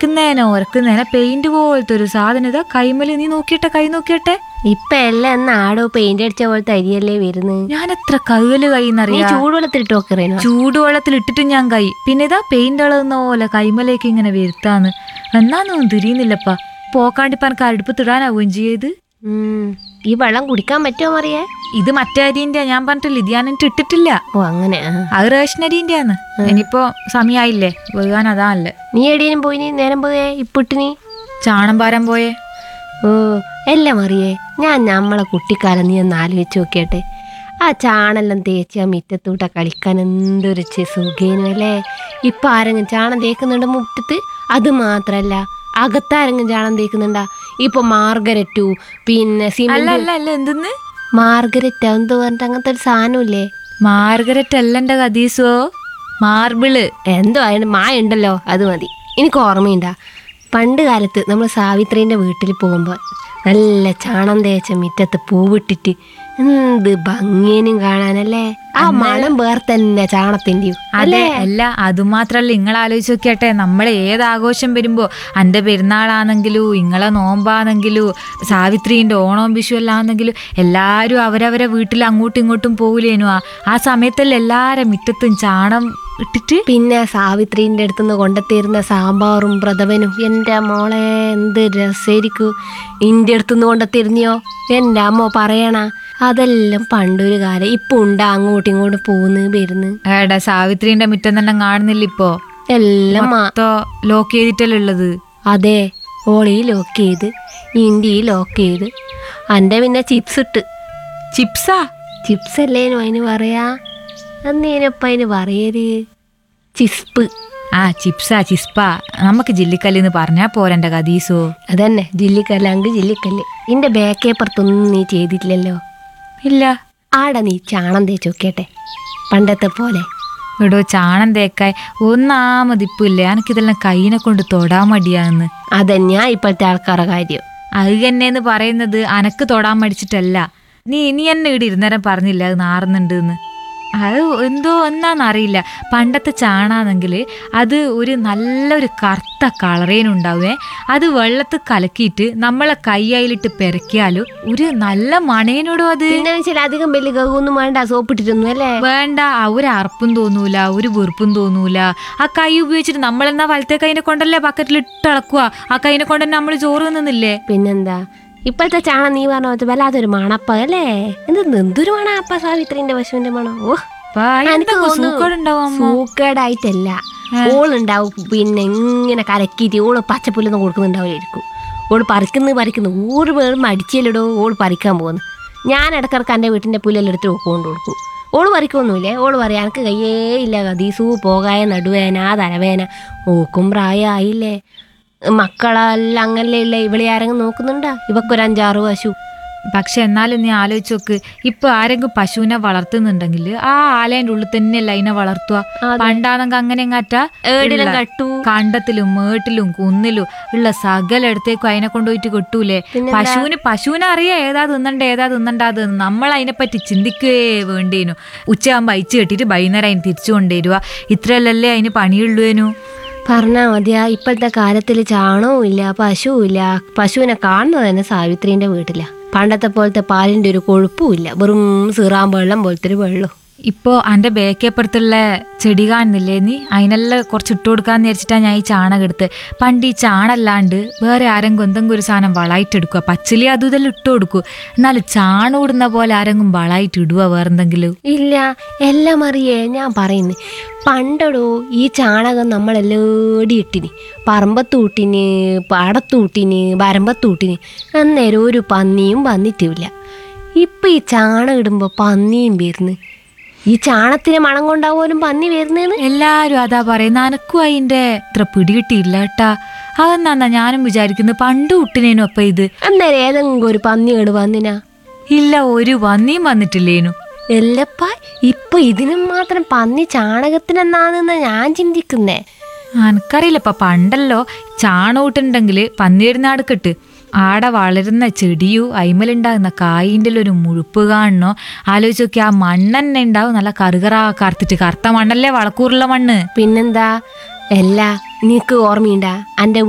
ഒരക്കുന്നേനെ ഒരക്കുന്നേനെ paint പോലത്തെ ഒരു സാധനം ഇതാ കൈമല് നീ നോക്കിയിട്ടെ കൈ നോക്കിയിട്ടെ ഇപ്പൊ എല്ലാം എന്നാ ആടോ പെയിന്റ് അടിച്ച പോലത്തെ അരിയല്ലേ വരുന്നത് ഞാൻ എത്ര കൈകല് നീ കൈന്നറിയാ ചൂടുവെള്ളത്തിലിട്ട് നോക്കറേനോ ചൂടുവെള്ളത്തിൽ ഇട്ടിട്ട് ഞാൻ കൈ പിന്നെ ഇതാ പെയിന്റ് അളകുന്ന പോലെ കൈമലേക്ക് ഇങ്ങനെ വരുത്താന്ന് എന്നാന്നൊന്നും തിരിയുന്നില്ലപ്പാ പോക്കാണ്ടിപ്പ എനിക്ക് അടുപ്പത്തിടാനാവുകയും ചെയ്യത് ഉം. ഈ വെള്ളം കുടിക്കാൻ പറ്റുമോ മറിയേ ഇത് മറ്റേ അരിന്റെ ഞാൻ പറഞ്ഞിട്ടില്ല ഇത് ഞാൻ എന്നിട്ട് ഇട്ടിട്ടില്ല ഓ അങ്ങനെ ആ. അത് റേഷൻ അരിന്റെ ആണ് ഇനിയിപ്പോ സമയായില്ലേ വേകാൻ അതാണല്ലേ നീ എടീനും പോയി നീ നേരം പോയേ ഇപ്പിട്ടിനി ചാണം പാരാൻ പോയേ ഓ എല്ലാം അറിയേ ഞാൻ നമ്മളെ കുട്ടിക്കാലം നീ ഒന്ന് ആലോചിച്ച് നോക്കിയട്ടെ ആ ചാണെല്ലാം തേച്ച് ആ മിറ്റത്തൂട്ട കളിക്കാൻ എന്തൊരു ചെ- സുഖേനു അല്ലേ ഇപ്പൊ ആരെങ്കിലും ചാണം തേക്കുന്നുണ്ട് മുറ്റത്ത് അത് മാത്രല്ല അകത്താരെങ്കിലും ചാണം തേക്കുന്നുണ്ടാ ഇപ്പൊ മാർഗരറ്റു പിന്നെ അല്ല സിമെന്റ് അല്ല അല്ല എന്തെന്ന് മാർഗരറ്റ് എന്തോ പറഞ്ഞിട്ട് അങ്ങനത്തെ ഒരു സാധനമില്ലേ മാർഗരറ്റ് അല്ല എന്റെ കദീസോ മാർബിള് എന്തോ അതിന് മായ ഉണ്ടല്ലോ അത് മതി എനിക്ക് ഓർമ്മയുണ്ടാ പണ്ട് കാലത്ത് നമ്മൾ സാവിത്രീൻ്റെ വീട്ടിൽ പോകുമ്പോൾ നല്ല ചാണം തേച്ച മുറ്റത്ത് പൂവിട്ടിട്ട് എന്ത് ഭംഗിയനും കാണാനല്ലേ ആ മണം വേറെ തന്നെ ചാണത്തിൻ്റെയും അതെ അല്ല അതുമാത്രല്ല നിങ്ങൾ ആലോചിച്ച് നോക്കിയാട്ടെ നമ്മൾ ഏത് ആഘോഷം വരുമ്പോ അന്റെ പെരുന്നാളാണെങ്കിലും ഇങ്ങളെ നോമ്പാണെങ്കിലും സാവിത്രീന്റെ ഓണവും വിഷു എല്ലാം ആണെങ്കിലും എല്ലാരും അവരവരെ വീട്ടിൽ അങ്ങോട്ടും ഇങ്ങോട്ടും പോകില്ലേനു ആ ആ സമയത്തല്ലേ എല്ലാരെ മുറ്റത്തും ചാണം ഇട്ടിട്ട് പിന്നെ സാവിത്രീൻ്റെ അടുത്തുനിന്ന് കൊണ്ടെത്തിയിരുന്ന സാമ്പാറും പ്രഥമനും എൻ്റെ മോളെ എന്ത് രസമായിരിക്കും ഇൻ്റെ അടുത്തുനിന്ന് കൊണ്ടെത്തിരുന്നിയോ എൻ്റെ അമ്മ പറയണ അതെല്ലാം പണ്ടൊരു കാലം ഇപ്പൊ ഉണ്ടാ അങ്ങോട്ടും ഇങ്ങോട്ടും പോകുന്നു വരുന്നു ഏടാ സാവിത്രീന്റെ മുറ്റം തന്നെ കാണുന്നില്ല ഇപ്പോ എല്ലാം മാ മൊത്തോ ലോക്ക് ചെയ്തിട്ടല്ലേ ഉള്ളത് അതെ ഓളി ലോക്ക് ചെയ്ത് ഇൻഡി ലോക്ക് ചെയ്ത് എൻ്റെ പിന്നെ ചിപ്സ് ഇട്ട് ചിപ്സാ ചിപ്സ് അല്ലേനു അതിന് പറയാ അന്നേനപ്പം അതിന് പറയര് ചിസ്പ് ആ ചിപ്സാ ചിസ്പാ നമുക്ക് ജില്ലിക്കല്ലെന്ന് പറഞ്ഞാ പോരന്റെ കദീസോ അതന്നെ ജില്ലിക്കല്ലാങ്ക് ജില്ലിക്കല്ല് ഇന്റെ ബാക്കേപ്പുറത്തൊന്നും നീ ചെയ്തിട്ടില്ലല്ലോ ഇല്ല ആടെ നീ ചാണം തേച്ച് നോക്കിയട്ടെ പണ്ടത്തെ പോലെ എടോ ചാണം തേക്കായി ഒന്നാമതിപ്പില്ലേ എനിക്കിതെല്ലാം കൈനെ കൊണ്ട് തൊടാൻ മടിയാന്ന് അതന്നെയാ ഇപ്പോഴത്തെ ആൾക്കാരുടെ കാര്യം അത് തന്നെന്ന് പറയുന്നത് അനക്ക് തൊടാൻ മടിച്ചിട്ടല്ല നീ ഇനി എന്നെ ഇവിടെ ഇരുന്നേരം പറഞ്ഞില്ല അത് നാറുന്നുണ്ട് എന്ന് അത് എന്തോ എന്നാന്നറിയില്ല പണ്ടത്തെ ചാണാണെങ്കിൽ അത് ഒരു നല്ലൊരു കറുത്ത കളറേനുണ്ടാവേ അത് വെള്ളത്തിൽ കലക്കിയിട്ട് നമ്മളെ കൈയായിലിട്ട് പെരക്കിയാലും ഒരു നല്ല മണേനോടോ അത് പിന്നെ വെച്ചാൽ അധികം വലിയ ഗഹൊന്നും വേണ്ട സോപ്പിട്ടിട്ടൊന്നും അല്ലേ വേണ്ട ആ ഒരു അറപ്പും തോന്നൂല ഒരു വെറുപ്പും തോന്നൂല ആ കൈ ഉപയോഗിച്ചിട്ട് നമ്മളെന്നാ വലത്തെ കൈനെ കൊണ്ടല്ലേ ബക്കറ്റിൽ ഇട്ടളക്കുക ആ കൈനെ കൊണ്ട് തന്നെ നമ്മൾ ചോറ് തിന്നുന്നില്ലേ പിന്നെന്താ ഇപ്പോഴത്തെ ചാണം നീ പറഞ്ഞ പോലത്തെ വല്ലാത്തൊരു മണപ്പ അല്ലേ എന്ത് എന്തൊരു മണപ്പ സാവിത്രിന്റെ പശുവിന്റെ മണം ഓ അപ്പാ, എന്തൊക്കെ സൂക്കേടുണ്ടാവും അമ്മ. സൂക്കേടായിട്ടല്ല ഓളുണ്ടാവും പിന്നെ ഇങ്ങനെ കലക്കിയിട്ട് ഓള് പച്ചപ്പുല്ലൊന്നും കൊടുക്കുന്നുണ്ടാവില്ലായിരിക്കും ഓള് പറിക്കുന്നു പറിക്കുന്നു ഊറ് പേർ മടിച്ചില്ലടോ ഓള് പറിക്കാൻ പോകുന്നു ഞാൻ ഇടക്കിടക്ക് എൻ്റെ വീട്ടിൻ്റെ പുല്ലെല്ലാം എടുത്ത് കൊണ്ട് കൊടുക്കും ഓള് പറിക്കൊന്നുമില്ലേ ഓള് പറയാം എനിക്ക് കയ്യേ ഇല്ല കദീസു പോകായ നടുവേന തലവേന ഓക്കും പ്രായമായില്ലേ മക്കളെല്ലാം അങ്ങനല്ലേ ഇല്ലേ ഇവളെ ആരെങ്കിലും നോക്കുന്നുണ്ടാ ഇവക്കൊരു അഞ്ചാറ് പശു പക്ഷെ എന്നാലും നീ ആലോചിച്ച് നോക്ക് ഇപ്പൊ ആരെങ്കിലും പശുവിനെ വളർത്തുന്നുണ്ടെങ്കിൽ ആ ആലേന്റെ ഉള്ളിൽ തന്നെയല്ല അതിനെ വളർത്തുക പണ്ടാണെങ്കിൽ അങ്ങനെ എങ്ങാറ്റാ ഏടിലും ഉള്ള കട്ടു കണ്ടത്തിലും മേട്ടിലും കുന്നിലും ഉള്ള സകലയിടത്തേക്കും അതിനെ കൊണ്ടുപോയിട്ട് കെട്ടൂലേ പശുവിന് പശുവിനെ അറിയാം ഏതാ തിന്നണ്ട ഏതാ തിന്നണ്ടാത് നമ്മൾ അതിനെപ്പറ്റി ചിന്തിക്കുകയേ വേണ്ടേനു ഉച്ചയാകുമ്പോൾ അയച്ചു കെട്ടിയിട്ട് വൈകുന്നേരം അതിന് തിരിച്ചു കൊണ്ടുവരുക ഇത്രയല്ലല്ലേ അതിന് പണിയുള്ളൂനു പറഞ്ഞാ മതിയാ ഇപ്പോഴത്തെ കാലത്തിൽ ചാണകവും ഇല്ല പശുവും ഇല്ല പശുവിനെ കാണുന്നത് തന്നെ സാവിത്രീന്റെ വീട്ടിലാ പണ്ടത്തെ പോലത്തെ പാലിന്റെ ഒരു കൊഴുപ്പും ഇല്ല വെറും സിറാൻ വെള്ളം പോലത്തെ ഒരു വെള്ളം ഇപ്പോ അന്റെ ബേക്കപ്പുറത്തുള്ള ചെടി കാണുന്നില്ലേ നീ അതിനെല്ലാം കുറച്ച് ഇട്ട് കൊടുക്കാന്ന് വിചാരിച്ചിട്ടാ ഞാൻ ഈ ചാണകം എടുത്ത് പണ്ട് ഈ ചാണല്ലാണ്ട് വേറെ ആരെങ്കിലും എന്തെങ്കിലും ഒരു സാധനം വളായിട്ടെടുക്കുക പച്ചിലി അതും ഇതെല്ലാം ഇട്ട് കൊടുക്കൂ എന്നാൽ ചാണം ഇടുന്ന പോലെ ആരെങ്കിലും വളായിട്ട് ഇടുക വേറെന്തെങ്കിലും ഇല്ല എല്ലാം അറിയേ ഞാൻ പറയുന്നു പണ്ടടോ ഈ ചാണകം നമ്മളെല്ലേടി ഇട്ടിന് പറമ്പത്തൂട്ടിന് പാടത്തൂട്ടിന് വരമ്പത്തൂട്ടിന് അന്നേരം ഒരു പന്നിയും വന്നിട്ടില്ല ഇപ്പൊ ഈ ചാണകം ഇടുമ്പോ പന്നിയും വരുന്നു ഈ ചാണത്തിന് മണം കൊണ്ടാപോലും പന്നി വരുന്നേന്ന് എല്ലാരും അതാ പറയുന്ന അനക്കും അതിന്റെ ഇത്ര പിടികിട്ടിയില്ല കേട്ടാ അതെന്നാ ഞാനും വിചാരിക്കുന്നത് പണ്ട് ഇട്ടിനേനു അപ്പൊ ഇത് അന്നേരം ഏതെങ്കിലും ഒരു പന്നിയോട് വന്നിനാ ഇല്ല ഒരു പന്നിയും വന്നിട്ടില്ലേനു എല്ലപ്പ ഇപ്പൊ ഇതിനും മാത്രം പന്നി ചാണകത്തിനെന്നാണെന്ന് ഞാൻ ചിന്തിക്കുന്നേ എനിക്കറിയില്ല ഇപ്പൊ പണ്ടല്ലോ ചാണോട്ടുണ്ടെങ്കിൽ പന്നിയിരുന്നാട് കെട്ട് ആടെ വളരുന്ന ചെടിയു അയിമലുണ്ടാകുന്ന കായിൻ്റെ ഒരു മുഴുപ്പ് കാണണോ ആലോചിച്ച് നോക്കി ആ മണ്ണെന്നെ ഉണ്ടാവും നല്ല കറുകറ കറുത്തിട്ട് കറുത്ത മണ്ണല്ലേ വളക്കൂറുള്ള മണ്ണ് പിന്നെന്താ എല്ലാ നിനക്ക് ഓർമ്മയുണ്ടാ എൻ്റെ